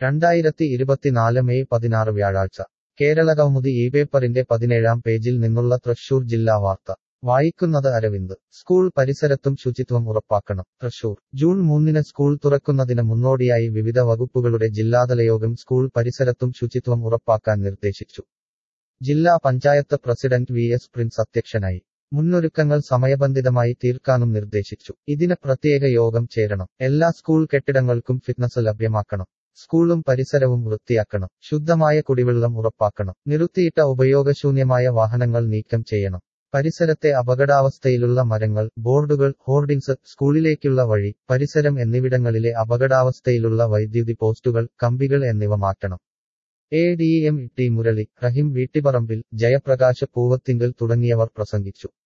രണ്ടായിരത്തി ഇരുപത്തിനാല് മെയ് പതിനാറ് വ്യാഴാഴ്ച കേരളകൗമുദി ഈ പേപ്പറിന്റെ പതിനേഴാം പേജിൽ നിന്നുള്ള തൃശൂർ ജില്ലാ വാർത്ത വായിക്കുന്നത് അരവിന്ദ് സ്കൂൾ പരിസരത്തും ശുചിത്വം ഉറപ്പാക്കണം തൃശൂർ ജൂൺ മൂന്നിന് സ്കൂൾ തുറക്കുന്നതിന് മുന്നോടിയായി വിവിധ വകുപ്പുകളുടെ ജില്ലാതല യോഗം സ്കൂൾ പരിസരത്തും ശുചിത്വം ഉറപ്പാക്കാൻ നിർദ്ദേശിച്ചു ജില്ലാ panchayat president V S Prince അധ്യക്ഷനായി മുന്നൊരുക്കങ്ങൾ സമയബന്ധിതമായി തീർക്കാനും നിർദ്ദേശിച്ചു ഇതിന് പ്രത്യേക യോഗം ചേരണം എല്ലാ സ്കൂൾ കെട്ടിടങ്ങൾക്കും ഫിറ്റ്നസ് ലഭ്യമാക്കണം സ്കൂളും പരിസരവും വൃത്തിയാക്കണം ശുദ്ധമായ കുടിവെള്ളം ഉറപ്പാക്കണം നിർത്തിയിട്ട ഉപയോഗശൂന്യമായ വാഹനങ്ങൾ നീക്കം ചെയ്യണം പരിസരത്തെ അപകടാവസ്ഥയിലുള്ള മരങ്ങൾ ബോർഡുകൾ ഹോർഡിംഗ്സ് സ്കൂളിലേക്കുള്ള വഴി പരിസരം എന്നിവിടങ്ങളിലെ അപകടാവസ്ഥയിലുള്ള വൈദ്യുതി പോസ്റ്റുകൾ കമ്പികൾ എന്നിവ മാറ്റണം A D M T Murali Rahim Veettipparambil Jayaprakash Poovathingal തുടങ്ങിയവർ പ്രസംഗിച്ചു